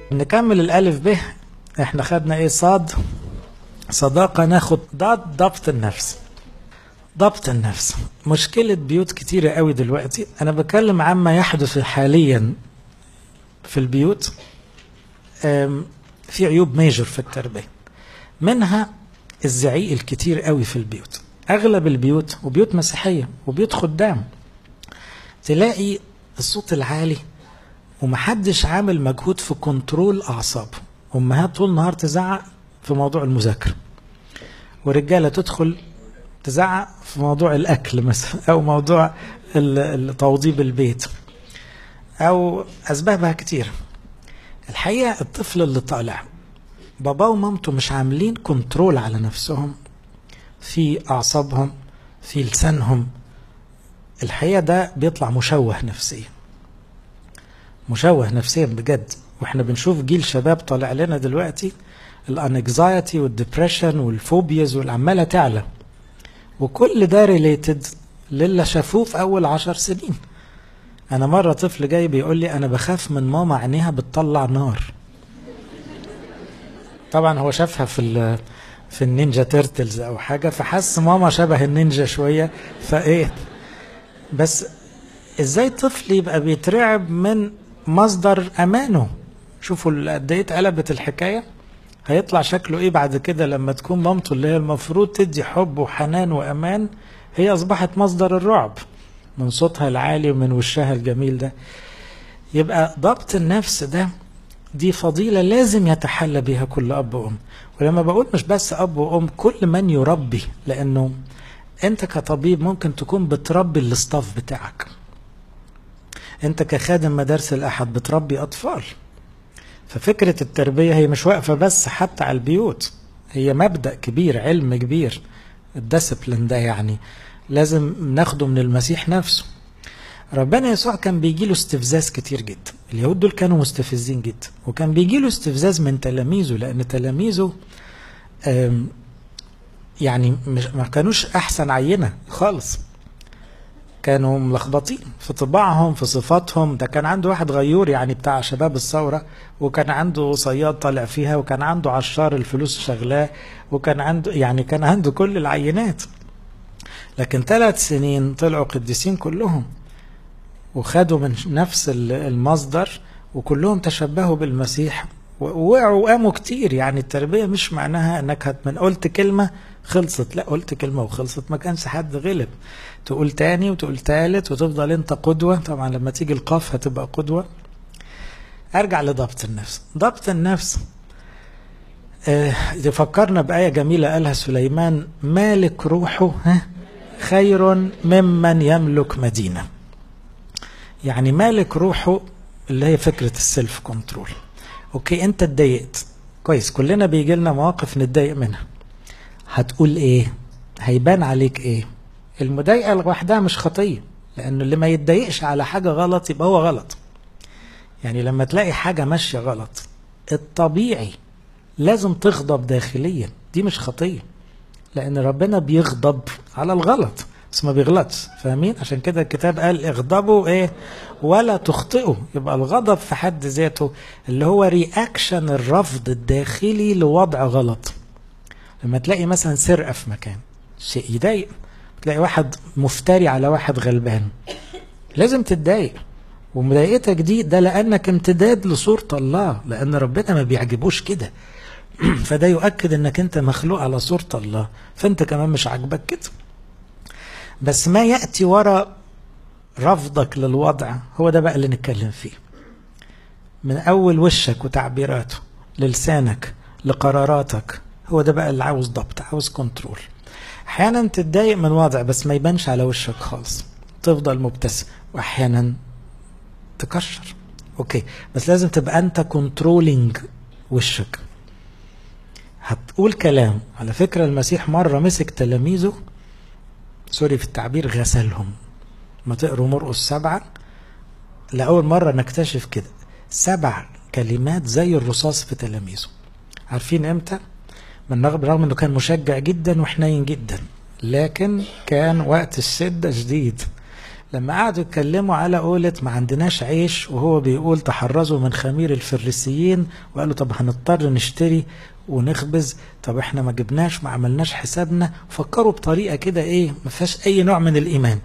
نكمل الألف ب احنا خدنا ايه صاد صداقة ناخد ضاد ضبط النفس ضبط النفس مشكلة بيوت كتيرة قوي دلوقتي أنا بتكلم عما يحدث حاليا في البيوت في عيوب ميجر في التربية منها الزعيق الكتير قوي في البيوت أغلب البيوت وبيوت مسيحية وبيوت خدام تلاقي الصوت العالي ومحدش عامل مجهود في كنترول أعصابه أمهات طول النهار تزعق في موضوع المذاكرة ورجالة تدخل تزعق في موضوع الأكل مثلا أو موضوع توضيب البيت أو أسبابها كتير الحقيقة الطفل اللي طالع باباه ومامته مش عاملين كنترول على نفسهم في أعصابهم في لسانهم الحقيقة ده بيطلع مشوه نفسيا مشوه نفسيا بجد واحنا بنشوف جيل شباب طالع لنا دلوقتي الانكزايتي والدبريشن والفوبياز والعماله تعلى وكل ده ريليتد للي شافوه في اول عشر سنين انا مره طفل جاي بيقول لي انا بخاف من ماما عينيها بتطلع نار طبعا هو شافها في في النينجا تيرتلز او حاجه فحس ماما شبه النينجا شويه فايه بس ازاي طفل يبقى بيترعب من مصدر امانه شوفوا قد ايه اتقلبت الحكايه هيطلع شكله ايه بعد كده لما تكون مامته اللي هي المفروض تدي حب وحنان وامان هي اصبحت مصدر الرعب من صوتها العالي ومن وشها الجميل ده يبقى ضبط النفس ده دي فضيلة لازم يتحلى بها كل أب وأم ولما بقول مش بس أب وأم كل من يربي لأنه أنت كطبيب ممكن تكون بتربي الاستاف بتاعك أنت كخادم مدارس الأحد بتربي أطفال ففكرة التربية هي مش واقفة بس حتى على البيوت هي مبدأ كبير علم كبير الديسبلين ده يعني لازم ناخده من المسيح نفسه ربنا يسوع كان بيجي له استفزاز كتير جدا اليهود دول كانوا مستفزين جدا وكان بيجي له استفزاز من تلاميذه لان تلاميذه يعني مش ما كانوش احسن عينه خالص كانوا ملخبطين في طباعهم في صفاتهم ده كان عنده واحد غيور يعني بتاع شباب الثورة وكان عنده صياد طالع فيها وكان عنده عشار الفلوس شغلاه وكان عنده يعني كان عنده كل العينات لكن ثلاث سنين طلعوا قديسين كلهم وخدوا من نفس المصدر وكلهم تشبهوا بالمسيح ووقعوا وقاموا كتير يعني التربية مش معناها انك من قلت كلمة خلصت لا قلت كلمة وخلصت ما كانش حد غلب تقول تاني وتقول تالت وتفضل انت قدوة طبعا لما تيجي القاف هتبقى قدوة ارجع لضبط النفس ضبط النفس اه يفكرنا بآية جميلة قالها سليمان مالك روحه ها خير ممن يملك مدينة يعني مالك روحه اللي هي فكرة السيلف كنترول اوكي انت اتضايقت كويس كلنا بيجي لنا مواقف نتضايق منها هتقول ايه هيبان عليك ايه المضايقه لوحدها مش خطيه لانه اللي ما يتضايقش على حاجه غلط يبقى هو غلط يعني لما تلاقي حاجه ماشيه غلط الطبيعي لازم تغضب داخليا دي مش خطيه لان ربنا بيغضب على الغلط بس ما بيغلطش فاهمين عشان كده الكتاب قال اغضبوا ايه ولا تخطئوا يبقى الغضب في حد ذاته اللي هو رياكشن الرفض الداخلي لوضع غلط لما تلاقي مثلا سرقه في مكان شيء يضايق تلاقي واحد مفتري على واحد غلبان لازم تتضايق ومضايقتك دي ده لانك امتداد لصوره الله لان ربنا ما بيعجبوش كده فده يؤكد انك انت مخلوق على صوره الله فانت كمان مش عاجبك كده بس ما ياتي وراء رفضك للوضع هو ده بقى اللي نتكلم فيه من اول وشك وتعبيراته للسانك لقراراتك هو ده بقى اللي عاوز ضبط عاوز كنترول احيانا تتضايق من وضع بس ما يبانش على وشك خالص تفضل مبتسم واحيانا تكشر اوكي بس لازم تبقى انت كنترولينج وشك هتقول كلام على فكرة المسيح مرة مسك تلاميذه سوري في التعبير غسلهم ما تقروا مرقس سبعة لأول مرة نكتشف كده سبع كلمات زي الرصاص في تلاميذه عارفين امتى؟ من رغم انه كان مشجع جدا وحنين جدا لكن كان وقت الشدة شديد لما قعدوا يتكلموا على قولة ما عندناش عيش وهو بيقول تحرزوا من خمير الفريسيين وقالوا طب هنضطر نشتري ونخبز طب احنا ما جبناش ما عملناش حسابنا فكروا بطريقة كده ايه ما فيهاش اي نوع من الايمان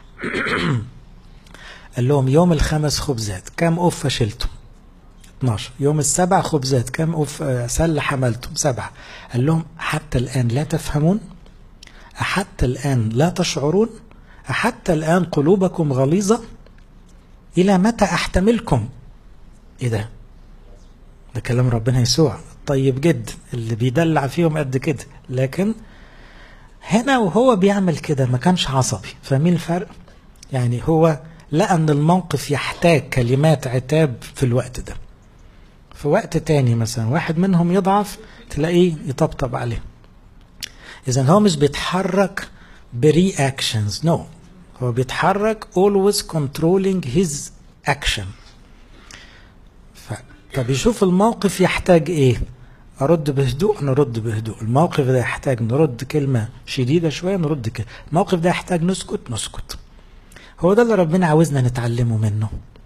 قال لهم يوم الخمس خبزات كام أوفة شلتم 12 يوم السبع خبزات كام أوف سلة حملتم سبعة قال لهم حتى الآن لا تفهمون أحتى الآن لا تشعرون أحتى الآن قلوبكم غليظة إلى متى أحتملكم إيه ده ده كلام ربنا يسوع طيب جدا اللي بيدلع فيهم قد كده لكن هنا وهو بيعمل كده ما كانش عصبي فاهمين الفرق يعني هو لقى ان الموقف يحتاج كلمات عتاب في الوقت ده في وقت تاني مثلا واحد منهم يضعف تلاقيه يطبطب عليه اذا هو مش بيتحرك بري اكشنز نو no. هو بيتحرك always controlling his action ف... طب يشوف الموقف يحتاج ايه ارد بهدوء نرد بهدوء الموقف ده يحتاج نرد كلمة شديدة شوية نرد كده الموقف ده يحتاج نسكت نسكت هو ده اللي ربنا عاوزنا نتعلمه منه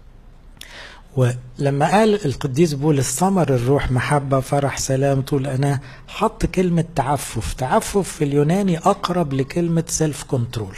ولما قال القديس بولس ثمر الروح محبة فرح سلام طول أنا حط كلمة تعفف تعفف في اليوناني أقرب لكلمة سيلف كنترول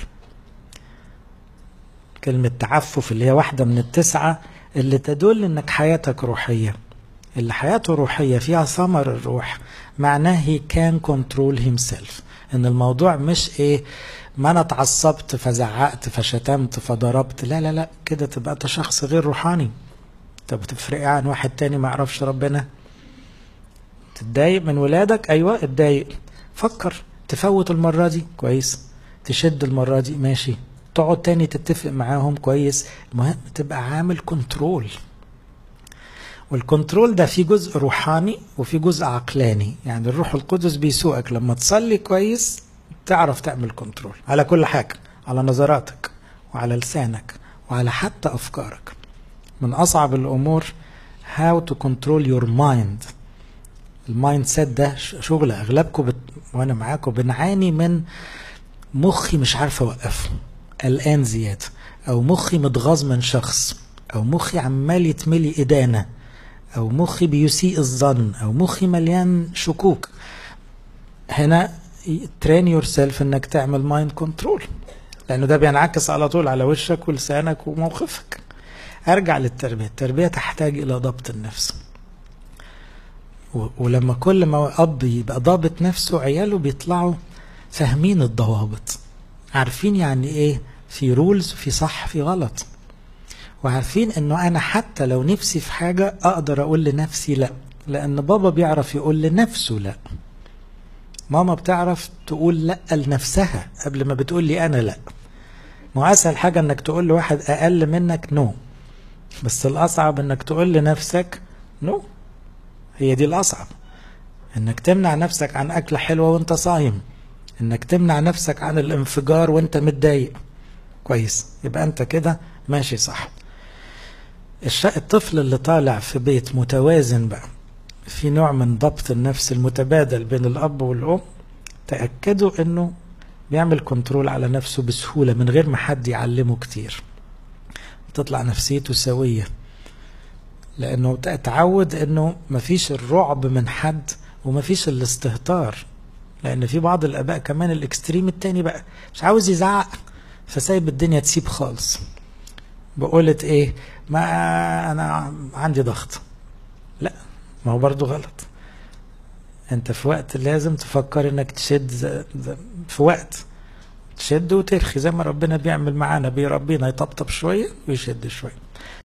كلمة تعفف اللي هي واحدة من التسعة اللي تدل انك حياتك روحية اللي حياته روحية فيها ثمر الروح معناه he can control himself ان الموضوع مش ايه ما انا اتعصبت فزعقت فشتمت فضربت لا لا لا كده تبقى انت شخص غير روحاني طب تفرق عن واحد تاني ما يعرفش ربنا تتضايق من ولادك ايوه اتضايق فكر تفوت المرة دي كويس تشد المرة دي ماشي تقعد تاني تتفق معاهم كويس المهم تبقى عامل كنترول والكنترول ده في جزء روحاني وفي جزء عقلاني يعني الروح القدس بيسوقك لما تصلي كويس تعرف تعمل كنترول على كل حاجة على نظراتك وعلى لسانك وعلى حتى أفكارك من أصعب الأمور how to control your mind المايند سيت ده شغل أغلبكم بت... وأنا معاكم بنعاني من مخي مش عارف أوقفه قلقان زيادة أو مخي متغاظ من شخص أو مخي عمال يتملي إدانة أو مخي بيسيء الظن أو مخي مليان شكوك هنا ترين يور سيلف انك تعمل مايند كنترول لانه ده بينعكس على طول على وشك ولسانك وموقفك ارجع للتربيه التربيه تحتاج الى ضبط النفس ولما كل ما اب يبقى ضابط نفسه عياله بيطلعوا فاهمين الضوابط عارفين يعني ايه في رولز في صح في غلط وعارفين انه انا حتى لو نفسي في حاجه اقدر اقول لنفسي لا لان بابا بيعرف يقول لنفسه لا ماما بتعرف تقول لا لنفسها قبل ما بتقول لي انا لا ما اسهل حاجه انك تقول لواحد اقل منك نو بس الاصعب انك تقول لنفسك نو هي دي الاصعب انك تمنع نفسك عن اكله حلوه وانت صايم انك تمنع نفسك عن الانفجار وانت متضايق كويس يبقى انت كده ماشي صح الطفل اللي طالع في بيت متوازن بقى في نوع من ضبط النفس المتبادل بين الاب والام تاكدوا انه بيعمل كنترول على نفسه بسهوله من غير ما حد يعلمه كتير تطلع نفسيته سويه لانه اتعود انه مفيش الرعب من حد ومفيش الاستهتار لان في بعض الاباء كمان الاكستريم التاني بقى مش عاوز يزعق فسايب الدنيا تسيب خالص بقولة ايه ما انا عندي ضغط لا ما هو برضو غلط انت في وقت لازم تفكر انك تشد في وقت تشد وترخي زي ما ربنا بيعمل معانا بيربينا يطبطب شوية ويشد شوية